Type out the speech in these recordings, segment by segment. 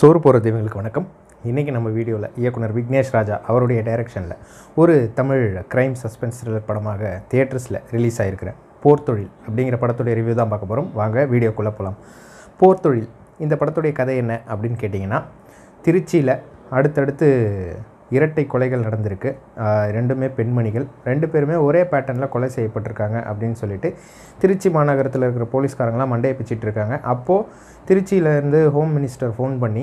சோறு போகிற தெய்வங்களுக்கு வணக்கம் இன்றைக்கி நம்ம வீடியோவில் இயக்குனர் விக்னேஷ் ராஜா அவருடைய டைரக்ஷனில் ஒரு தமிழ் கிரைம் சஸ்பென்ஸ் த்ரில்லர் படமாக தியேட்டர்ஸில் ரிலீஸ் ஆகிருக்கிற போர் தொழில் அப்படிங்கிற படத்துடைய ரிவ்யூ தான் பார்க்க போகிறோம் வாங்க வீடியோக்குள்ளே போகலாம் போர் தொழில் இந்த படத்துடைய கதை என்ன அப்படின்னு கேட்டிங்கன்னா திருச்சியில் அடுத்தடுத்து இரட்டை கொலைகள் நடந்திருக்கு ஆஹ் ரெண்டுமே பெண்மணிகள் ரெண்டு பேருமே ஒரே பேட்டர்னில் கொலை செய்யப்பட்டிருக்காங்க அப்படின்னு சொல்லிட்டு திருச்சி மாநகரத்தில் இருக்கிற போலீஸ்காரங்களாம் மண்டையை பிச்சிட்டு இருக்காங்க அப்போது திருச்சியிலேருந்து ஹோம் மினிஸ்டர் ஃபோன் பண்ணி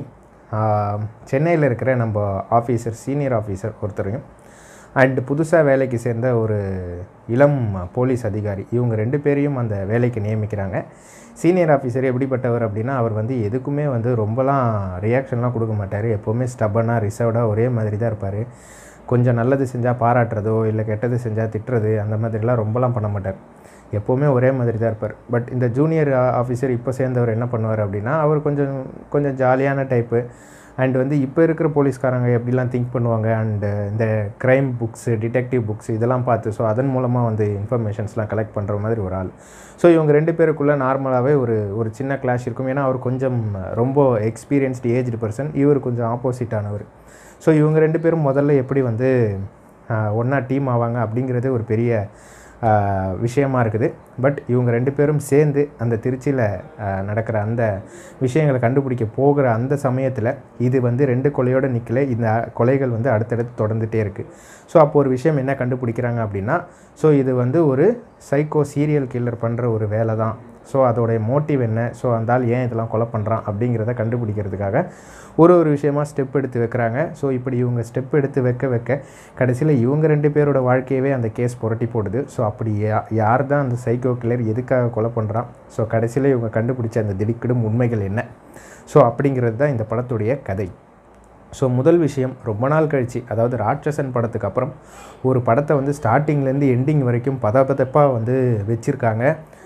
ஆஹ் சென்னையில் இருக்கிற நம்ம ஆஃபீஸர் சீனியர் ஆஃபீஸர் ஒருத்தரையும் அண்ட் புதுசாக வேலைக்கு சேர்ந்த ஒரு இளம் போலீஸ் அதிகாரி இவங்க ரெண்டு பேரையும் அந்த வேலைக்கு நியமிக்கிறாங்க சீனியர் ஆஃபீஸர் எப்படிப்பட்டவர் அப்படின்னா அவர் வந்து எதுக்குமே வந்து ரொம்பலாம் ரியாக்ஷன்லாம் கொடுக்க மாட்டார் எப்போவுமே ஸ்டபனாக ரிசர்வ்டாக ஒரே மாதிரி தான் இருப்பார் கொஞ்சம் நல்லது செஞ்சால் பாராட்டுறதோ இல்லை கெட்டது செஞ்சால் திட்டுறது அந்த மாதிரிலாம் ரொம்பலாம் பண்ண மாட்டார் எப்போவுமே ஒரே மாதிரி தான் இருப்பார் பட் இந்த ஜூனியர் ஆஃபீஸர் இப்போ சேர்ந்தவர் என்ன பண்ணுவார் அப்படின்னா அவர் கொஞ்சம் கொஞ்சம் ஜாலியான டைப்பு அண்ட் வந்து இப்போ இருக்கிற போலீஸ்காரங்க எப்படிலாம் திங்க் பண்ணுவாங்க அண்டு இந்த க்ரைம் புக்ஸு டிடெக்டிவ் புக்ஸ் இதெல்லாம் பார்த்து ஸோ அதன் மூலமாக வந்து இன்ஃபர்மேஷன்ஸ்லாம் கலெக்ட் பண்ணுற மாதிரி ஒரு ஆள் ஸோ இவங்க ரெண்டு பேருக்குள்ளே நார்மலாகவே ஒரு ஒரு சின்ன கிளாஷ் இருக்கும் ஏன்னா அவர் கொஞ்சம் ரொம்ப எக்ஸ்பீரியன்ஸ்டு ஏஜ்டு பர்சன் இவர் கொஞ்சம் ஆப்போசிட்டானவர் ஸோ இவங்க ரெண்டு பேரும் முதல்ல எப்படி வந்து ஒன்றா டீம் ஆவாங்க அப்படிங்கிறது ஒரு பெரிய ஆஹ், விஷயமா இருக்குது பட் இவங்க ரெண்டு பேரும் சேர்ந்து அந்த திருச்சியில் நடக்கிற அந்த விஷயங்களை கண்டுபிடிக்க போகிற அந்த சமயத்தில் இது வந்து ரெண்டு கொலையோட நிற்கல இந்த கொலைகள் வந்து அடுத்தடுத்து தொடர்ந்துட்டே இருக்குது ஸோ அப்போ ஒரு விஷயம் என்ன கண்டுபிடிக்கிறாங்க அப்படின்னா ஸோ இது வந்து ஒரு சைக்கோ சீரியல் கில்லர் பண்ணுற ஒரு வேலை தான் ஸோ அதோடைய மோட்டிவ் என்ன ஸோ அந்த ஆள் ஏன் இதெல்லாம் கொலை பண்ணுறான் அப்படிங்கிறத கண்டுபிடிக்கிறதுக்காக ஒரு ஒரு விஷயமா ஸ்டெப் எடுத்து வைக்கிறாங்க ஸோ இப்படி இவங்க ஸ்டெப் எடுத்து வைக்க வைக்க கடைசியில் இவங்க ரெண்டு பேரோட வாழ்க்கையவே அந்த கேஸ் புரட்டி போடுது ஸோ அப்படி யா- யார் தான் அந்த சைக்கோ கில்லர் எதுக்காக கொலை பண்ணுறான் ஸோ கடைசியில் இவங்க கண்டுபிடிச்ச அந்த திடுக்கிடும் உண்மைகள் என்ன ஸோ அப்படிங்கிறது தான் இந்த படத்துடைய கதை ஸோ முதல் விஷயம் ரொம்ப நாள் கழிச்சு அதாவது ராட்சசன் படத்துக்கு அப்புறம் ஒரு படத்தை வந்து ஸ்டார்டிங்லேருந்து எண்டிங் வரைக்கும் பதபதப்பாக வந்து வச்சுருக்காங்க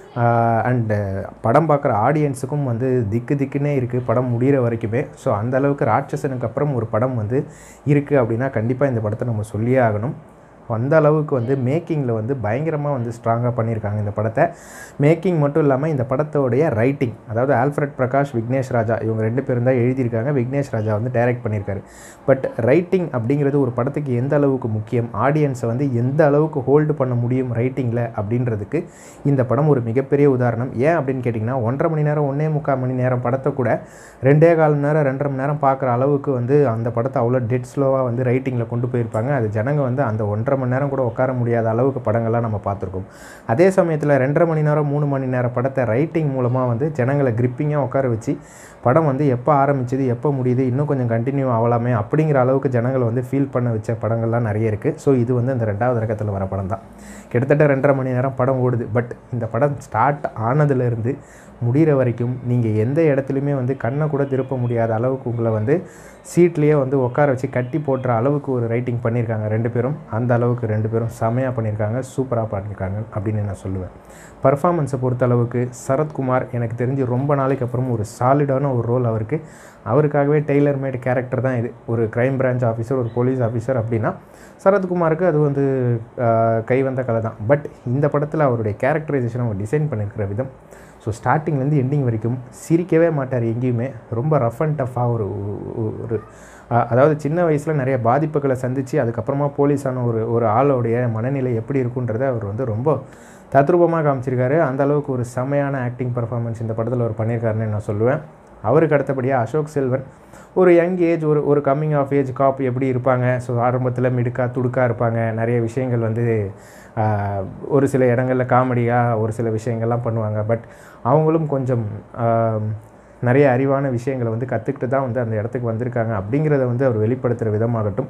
அண்டு படம் பார்க்குற ஆடியன்ஸுக்கும் வந்து திக்கு திக்குன்னே இருக்குது படம் முடிகிற வரைக்குமே ஸோ அந்த அளவுக்கு ராட்சசனுக்கு அப்புறம் ஒரு படம் வந்து இருக்குது அப்படின்னா கண்டிப்பாக இந்த படத்தை நம்ம சொல்லியே ஆகணும் அந்த அளவுக்கு வந்து மேக்கிங்கில் வந்து பயங்கரமாக வந்து ஸ்ட்ராங்காக பண்ணியிருக்காங்க இந்த படத்தை மேக்கிங் மட்டும் இல்லாமல் இந்த படத்தோடைய ரைட்டிங் அதாவது ஆல்ஃப்ரட் பிரகாஷ் விக்னேஷ் ராஜா இவங்க ரெண்டு பேரும் தான் எழுதியிருக்காங்க விக்னேஷ் ராஜா வந்து டைரக்ட் பண்ணியிருக்காரு பட் ரைட்டிங் அப்படிங்கிறது ஒரு படத்துக்கு எந்த அளவுக்கு முக்கியம் ஆடியன்ஸை வந்து எந்த அளவுக்கு ஹோல்டு பண்ண முடியும் ரைட்டிங்கில் அப்படின்றதுக்கு இந்த படம் ஒரு மிகப்பெரிய உதாரணம் ஏன் அப்படின்னு கேட்டிங்கன்னா ஒன்றரை மணி நேரம் ஒன்றே முக்கால் மணி நேரம் படத்தை கூட ரெண்டே கால் மணி நேரம் ரெண்டரை மணி நேரம் பார்க்குற அளவுக்கு வந்து அந்த படத்தை அவ்வளோ டெட் ஸ்லோவாக வந்து ரைட்டிங்கில் கொண்டு போயிருப்பாங்க அது ஜனங்க வந்து அந்த ஒன்றரை மணி நேரம் கூட உட்கார முடியாத அளவுக்கு படங்கள்லாம் நம்ம பார்த்துருக்கோம் அதே சமயத்தில் ரெண்டரை மணி நேரம் மூணு மணி நேரம் படத்தை ரைட்டிங் மூலமாக வந்து ஜனங்களை கிரிப்பிங்காக உட்கார வச்சு படம் வந்து எப்போ ஆரம்பிச்சது எப்போ முடியுது இன்னும் கொஞ்சம் கண்டினியூ ஆகலாமே அப்படிங்கிற அளவுக்கு ஜனங்களை வந்து ஃபீல் பண்ண வச்ச படங்கள்லாம் நிறைய இருக்குது ஸோ இது வந்து இந்த ரெண்டாவது ரகத்தில் வர படம் தான் கிட்டத்தட்ட ரெண்டரை மணி நேரம் படம் ஓடுது பட் இந்த படம் ஸ்டார்ட் ஆனதுலேருந்து முடிகிற வரைக்கும் நீங்கள் எந்த இடத்துலையுமே வந்து கண்ணை கூட திருப்ப முடியாத அளவுக்கு உங்களை வந்து சீட்லேயே வந்து உட்கார வச்சு கட்டி போட்டுற அளவுக்கு ஒரு ரைட்டிங் பண்ணியிருக்காங்க ரெண்டு பேரும் அந்த அளவுக்கு ரெண்டு பேரும் செமையாக பண்ணியிருக்காங்க சூப்பராக பண்ணியிருக்காங்க அப்படின்னு நான் சொல்லுவேன் பர்ஃபார்மன்ஸை பொறுத்த அளவுக்கு சரத்குமார் எனக்கு தெரிஞ்சு ரொம்ப நாளைக்கு அப்புறம் ஒரு சாலிடான ஒரு ரோல் அவருக்கு அவருக்காகவே டெய்லர் மேட் கேரக்டர் தான் இது ஒரு க்ரைம் பிரான்ச் ஆஃபீஸர் ஒரு போலீஸ் ஆஃபீஸர் அப்படின்னா சரத்குமாருக்கு அது வந்து ஆஹ், கை வந்த கலை தான் பட் இந்த படத்தில் அவருடைய கேரக்டரைசேஷன் அவர் டிசைன் பண்ணியிருக்கிற விதம் ஸோ ஸ்டார்டிங்லேருந்து எண்டிங் வரைக்கும் சிரிக்கவே மாட்டார் எங்கேயுமே ரொம்ப ரஃப் அண்ட் டஃப்பாக ஒரு ஒரு- ஒரு அஹ், அதாவது சின்ன வயசில் நிறைய பாதிப்புகளை சந்தித்து அதுக்கப்புறமா போலீஸான ஒரு ஒரு ஆளோடைய மனநிலை எப்படி இருக்குன்றதை அவர் வந்து ரொம்ப தத்ரூபமாக காமிச்சிருக்காரு அந்த அளவுக்கு ஒரு செமையான ஆக்டிங் பர்ஃபார்மன்ஸ் இந்த படத்தில் அவர் பண்ணியிருக்காருன்னு நான் சொல்லுவேன் அவருக்கு அடுத்தபடியாக அசோக் செல்வன் ஒரு யங் ஏஜ் ஒரு ஒரு கம்மிங் ஆஃப் ஏஜ் காப் எப்படி இருப்பாங்க ஸோ ஆரம்பத்தில் மிடுக்கா துடுக்கா இருப்பாங்க நிறைய விஷயங்கள் வந்து ஆஹ், ஒரு சில இடங்களில் காமெடியாக ஒரு சில விஷயங்கள்லாம் பண்ணுவாங்க பட் அவங்களும் கொஞ்சம் ஆம், நிறைய அறிவான விஷயங்களை வந்து கற்றுக்கிட்டு தான் வந்து அந்த இடத்துக்கு வந்திருக்காங்க அப்படிங்கிறத வந்து அவர் வெளிப்படுத்துகிற விதமாகட்டும்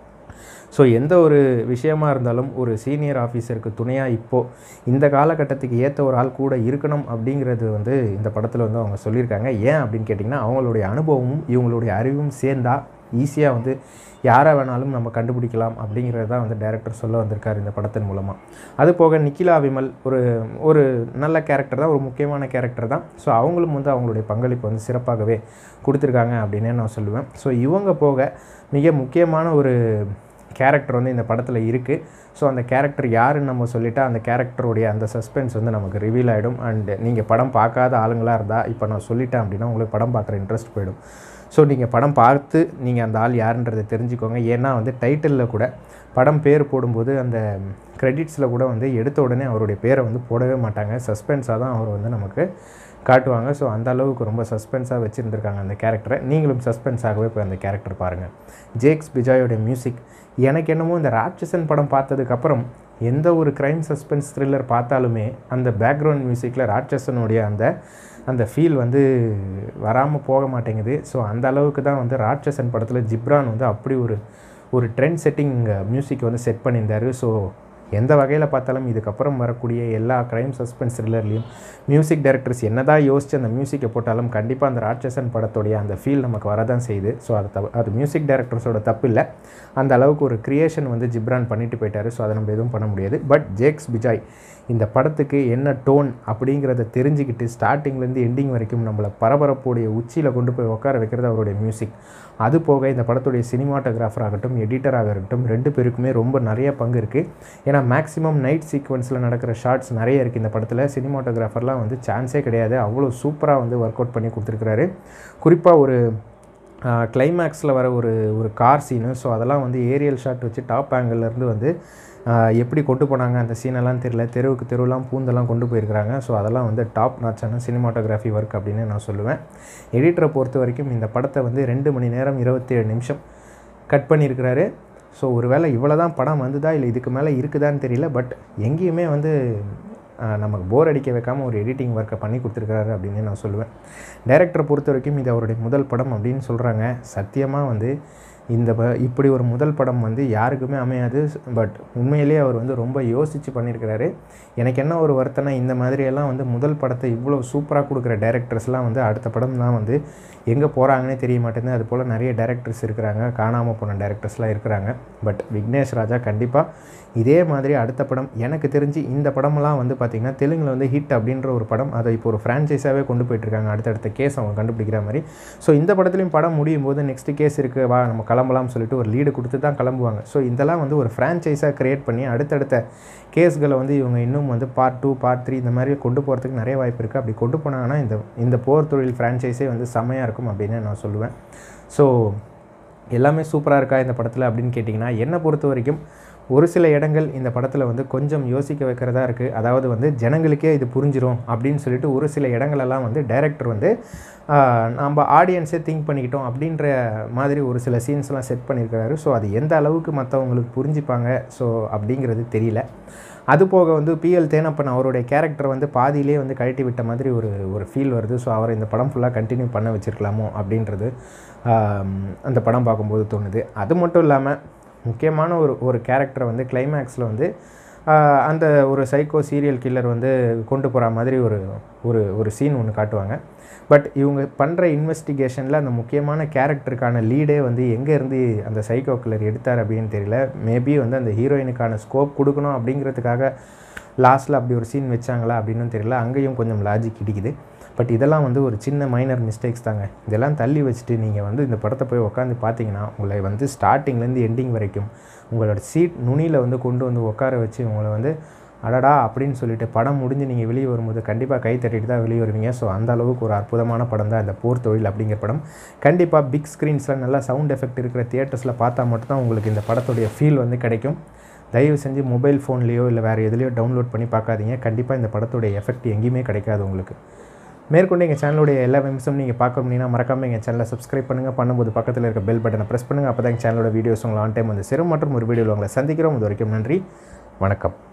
ஸோ எந்த ஒரு விஷயமா இருந்தாலும் ஒரு சீனியர் ஆஃபீஸருக்கு துணையாக இப்போது இந்த காலகட்டத்துக்கு ஏற்ற ஒரு ஆள் கூட இருக்கணும் அப்படிங்கிறது வந்து இந்த படத்தில் வந்து அவங்க சொல்லியிருக்காங்க ஏன் அப்படின்னு கேட்டிங்கன்னா அவங்களுடைய அனுபவமும் இவங்களுடைய அறிவும் சேர்ந்தா ஈஸியாக வந்து யாரை வேணாலும் நம்ம கண்டுபிடிக்கலாம் அப்படிங்கிறது தான் வந்து டைரக்டர் சொல்ல வந்திருக்கார் இந்த படத்தின் மூலமாக அது போக நிக்கிலா விமல் ஒரு ஒரு நல்ல கேரக்டர் தான் ஒரு முக்கியமான கேரக்டர் தான் ஸோ அவங்களும் வந்து அவங்களுடைய பங்களிப்பு வந்து சிறப்பாகவே கொடுத்துருக்காங்க அப்படின்னே நான் சொல்லுவேன் ஸோ இவங்க போக மிக முக்கியமான ஒரு கேரக்டர் வந்து இந்த படத்தில் இருக்குது ஸோ அந்த கேரக்டர் யாருன்னு நம்ம சொல்லிட்டா அந்த கேரக்டருடைய அந்த சஸ்பென்ஸ் வந்து நமக்கு ரிவீல் ஆகிடும் அண்ட் நீங்கள் படம் பார்க்காத ஆளுங்களாக இருந்தால் இப்போ நான் சொல்லிட்டேன் அப்படின்னா உங்களுக்கு படம் பார்க்குற இன்ட்ரெஸ்ட் போயிடும் ஸோ நீங்கள் படம் பார்த்து நீங்கள் அந்த ஆள் யாருன்றதை தெரிஞ்சுக்கோங்க ஏன்னா வந்து டைட்டிலில் கூட படம் பேர் போடும்போது அந்த க்ரெடிட்ஸில் கூட வந்து எடுத்த உடனே அவருடைய பேரை வந்து போடவே மாட்டாங்க சஸ்பென்ஸாக தான் அவர் வந்து நமக்கு காட்டுவாங்க ஸோ அந்த அளவுக்கு ரொம்ப சஸ்பென்ஸாக வச்சுருந்துருக்காங்க அந்த கேரக்டரை நீங்களும் சஸ்பென்ஸாகவே போய் அந்த கேரக்டர் பாருங்கள் ஜேக்ஸ் பிஜாயோடைய மியூசிக் எனக்கு என்னமோ இந்த ராட்சசன் படம் பார்த்ததுக்கப்புறம் எந்த ஒரு க்ரைம் சஸ்பென்ஸ் த்ரில்லர் பார்த்தாலுமே அந்த பேக்ரவுண்ட் மியூசிக்கில் ராட்சசனுடைய அந்த அந்த ஃபீல் வந்து வராமல் போக மாட்டேங்குது ஸோ அந்த அளவுக்கு தான் வந்து ராட்சசன் படத்தில் ஜிப்ரான் வந்து அப்படி ஒரு ஒரு ட்ரெண்ட் செட்டிங் மியூசிக் வந்து செட் பண்ணியிருந்தார் ஸோ எந்த வகையில் பார்த்தாலும் இதுக்கப்புறம் வரக்கூடிய எல்லா க்ரைம் சஸ்பென்ஸ் த்ரில்லர்லேயும் மியூசிக் டைரக்டர்ஸ் என்னதான் யோசித்து அந்த மியூசிக்கை போட்டாலும் கண்டிப்பாக அந்த ராட்சசன் படத்துடைய அந்த ஃபீல் நமக்கு வரதான் செய்யுது ஸோ அது தப்பு அது மியூசிக் டைரக்டர்ஸோட தப்பு இல்லை அந்த அளவுக்கு ஒரு க்ரியேஷன் வந்து ஜிப்ரான் பண்ணிட்டு போயிட்டாரு ஸோ அதை நம்ம எதுவும் பண்ண முடியாது பட் ஜேக்ஸ் பிஜாய் இந்த படத்துக்கு என்ன டோன் அப்படிங்கிறத தெரிஞ்சுக்கிட்டு ஸ்டார்டிங்லேருந்து எண்டிங் வரைக்கும் நம்மளை பரபரப்புடைய உச்சியில் கொண்டு போய் உட்கார வைக்கிறது அவருடைய மியூசிக் அது போக இந்த படத்துடைய சினிமாட்டோகிராஃபர் ஆகட்டும் எடிட்டராக இருக்கட்டும் ரெண்டு பேருக்குமே ரொம்ப நிறைய பங்கு இருக்குது ஏன்னா மேக்ஸிமம் நைட் சீக்வன்ஸில் நடக்கிற ஷார்ட்ஸ் நிறைய இருக்குது இந்த படத்தில் சினிமாட்டோகிராஃபர்லாம் வந்து சான்ஸே கிடையாது அவ்வளோ சூப்பராக வந்து ஒர்க் அவுட் பண்ணி கொடுத்துருக்குறாரு குறிப்பாக ஒரு கிளைமேக்ஸில் வர ஒரு ஒரு கார் சீனு ஸோ அதெல்லாம் வந்து ஏரியல் ஷாட் வச்சு டாப் ஆங்கிள்லேருந்து வந்து எப்படி கொண்டு போனாங்க அந்த சீனெல்லாம் தெரியல தெருவுக்கு தெருவெலாம் பூந்தெல்லாம் கொண்டு போயிருக்கிறாங்க ஸோ அதெல்லாம் வந்து டாப் நாச்சான சினிமாட்டோகிராஃபி ஒர்க் அப்படின்னு நான் சொல்லுவேன் எடிட்டரை பொறுத்த வரைக்கும் இந்த படத்தை வந்து ரெண்டு மணி நேரம் இருபத்தேழு நிமிஷம் கட் பண்ணியிருக்கிறாரு ஸோ ஒரு வேளை இவ்வளோ தான் படம் வந்துதா இல்லை இதுக்கு மேலே இருக்குதான்னு தெரியல பட் எங்கேயுமே வந்து நமக்கு போர் அடிக்க வைக்காமல் ஒரு எடிட்டிங் ஒர்க்கை பண்ணி கொடுத்துருக்காரு அப்படின்னு நான் சொல்லுவேன் டைரக்டரை பொறுத்த வரைக்கும் இது அவருடைய முதல் படம் அப்படின்னு சொல்கிறாங்க சத்தியமாக வந்து இந்த ப இப்படி ஒரு முதல் படம் வந்து யாருக்குமே அமையாது பட் உண்மையிலேயே அவர் வந்து ரொம்ப யோசித்து பண்ணியிருக்கிறாரு எனக்கு என்ன ஒரு வருத்தம்னா இந்த மாதிரியெல்லாம் வந்து முதல் படத்தை இவ்வளோ சூப்பராக கொடுக்குற டேரக்டர்ஸ்லாம் வந்து அடுத்த படம்லாம் வந்து எங்கே போகிறாங்கன்னே தெரிய மாட்டேங்குது அது போல் நிறைய டேரக்டர்ஸ் இருக்கிறாங்க காணாமல் போன டேரக்டர்ஸ்லாம் இருக்கிறாங்க பட் விக்னேஷ் ராஜா கண்டிப்பாக இதே மாதிரி அடுத்த படம் எனக்கு தெரிஞ்சு இந்த படமெல்லாம் வந்து பார்த்திங்கன்னா தெலுங்கில் வந்து ஹிட் அப்படின்ற ஒரு படம் அதை இப்போ ஒரு ஃப்ரான்ச்சைஸாகவே கொண்டு போயிட்டுருக்காங்க அடுத்தடுத்த கேஸ் அவங்க கண்டுபிடிக்கிற மாதிரி ஸோ இந்த படத்துலையும் படம் முடியும் போது நெக்ஸ்ட் கேஸ் இருக்குது வா நம்ம கிளம்பலாம்னு சொல்லிட்டு ஒரு லீடு கொடுத்து தான் கிளம்புவாங்க ஸோ இதெல்லாம் வந்து ஒரு ஃப்ரான்ச்சைஸாக க்ரியேட் பண்ணி அடுத்தடுத்த கேஸ்களை வந்து இவங்க இன்னும் வந்து பார்ட் டூ பார்ட் த்ரீ இந்த மாதிரி கொண்டு போகிறதுக்கு நிறைய வாய்ப்பு இருக்குது அப்படி கொண்டு போனாங்கன்னா இந்த இந்த போர் தொழில் ஃப்ரான்ச்சைஸே வந்து செம்மையாக இருக்கும் அப்படின்னு நான் சொல்லுவேன் ஸோ எல்லாமே சூப்பராக இருக்கா இந்த படத்தில் அப்படின்னு கேட்டிங்கன்னா என்னை பொறுத்த வரைக்கும் ஒரு சில இடங்கள் இந்த படத்தில் வந்து கொஞ்சம் யோசிக்க வைக்கிறதா இருக்குது அதாவது வந்து ஜனங்களுக்கே இது புரிஞ்சிரும் அப்படின்னு சொல்லிட்டு ஒரு சில இடங்களெல்லாம் வந்து டைரக்டர் வந்து நம்ம ஆடியன்ஸே திங்க் பண்ணிக்கிட்டோம் அப்படின்ற மாதிரி ஒரு சில சீன்ஸ்லாம் செட் பண்ணியிருக்கிறாரு ஸோ அது எந்த அளவுக்கு மற்றவங்களுக்கு புரிஞ்சுப்பாங்க ஸோ அப்படிங்கிறது தெரியல அது போக வந்து பிஎல் தேனப்பன் அவருடைய கேரக்டர் வந்து பாதியிலே வந்து கழட்டி விட்ட மாதிரி ஒரு ஒரு ஃபீல் வருது ஸோ அவரை இந்த படம் ஃபுல்லாக கண்டினியூ பண்ண வச்சுருக்கலாமோ அப்படின்றது அந்த படம் பார்க்கும்போது தோணுது அது மட்டும் இல்லாமல் முக்கியமான ஒரு ஒரு கேரக்டரை வந்து கிளைமேக்ஸில் வந்து அந்த ஒரு சைக்கோ சீரியல் கில்லர் வந்து கொண்டு போகிற மாதிரி ஒரு ஒரு ஒரு சீன் ஒன்று காட்டுவாங்க பட் இவங்க பண்ணுற இன்வெஸ்டிகேஷனில் அந்த முக்கியமான கேரக்டருக்கான லீடே வந்து எங்கேருந்து அந்த சைக்கோ கில்லர் எடுத்தார் அப்படின்னு தெரியல மேபி வந்து அந்த ஹீரோயினுக்கான ஸ்கோப் கொடுக்கணும் அப்படிங்கிறதுக்காக லாஸ்ட்டில் அப்படி ஒரு சீன் வச்சாங்களா அப்படின்னு தெரியல அங்கேயும் கொஞ்சம் லாஜிக் இடிக்குது பட் இதெல்லாம் வந்து ஒரு சின்ன மைனர் மிஸ்டேக்ஸ் தாங்க இதெல்லாம் தள்ளி வச்சுட்டு நீங்கள் வந்து இந்த படத்தை போய் உட்காந்து பார்த்தீங்கன்னா உங்களை வந்து ஸ்டார்டிங்லேருந்து எண்டிங் வரைக்கும் உங்களோட சீட் நுனியில் வந்து கொண்டு வந்து உட்கார வச்சு உங்களை வந்து அடடா அப்படின்னு சொல்லிட்டு படம் முடிஞ்சு நீங்கள் வெளியே வரும்போது கண்டிப்பாக கை தட்டிட்டு தான் வெளியே வருவீங்க ஸோ அந்த அளவுக்கு ஒரு அற்புதமான படம் தான் இந்த போர் தொழில் அப்படிங்கிற படம் கண்டிப்பாக பிக் ஸ்க்ரீன்ஸில் நல்லா சவுண்ட் எஃபெக்ட் இருக்கிற தியேட்டர்ஸில் பார்த்தா மட்டும்தான் உங்களுக்கு இந்த படத்துடைய ஃபீல் வந்து கிடைக்கும் தயவு செஞ்சு மொபைல் ஃபோன்லேயோ இல்லை வேறு எதுலேயோ டவுன்லோட் பண்ணி பார்க்காதீங்க கண்டிப்பாக இந்த படத்துடைய எஃபெக்ட் எங்கேயுமே கிடைக்காது உங்களுக்கு மேற்கொண்டு எங்கள் சேனலுடைய எல்லா மெம்ஸும் நீங்கள் பார்க்க முடியும்னா மறக்காமல் எங்கள் சேனலை சப்ஸ்கிரைப் பண்ணுங்கள் பண்ணும்போது பக்கத்தில் இருக்க பெல் பட்டனை ப்ரெஸ் பண்ணுங்கள் அப்போ தான் எங்கள் சேனலோட வீடியோஸ் உங்களை ஆன் டைம் வந்து சேரும் மற்றும் ஒரு வீடியோவில் உங்களை சந்திக்கிறோம் இது வரைக்கும் நன்றி வணக்கம்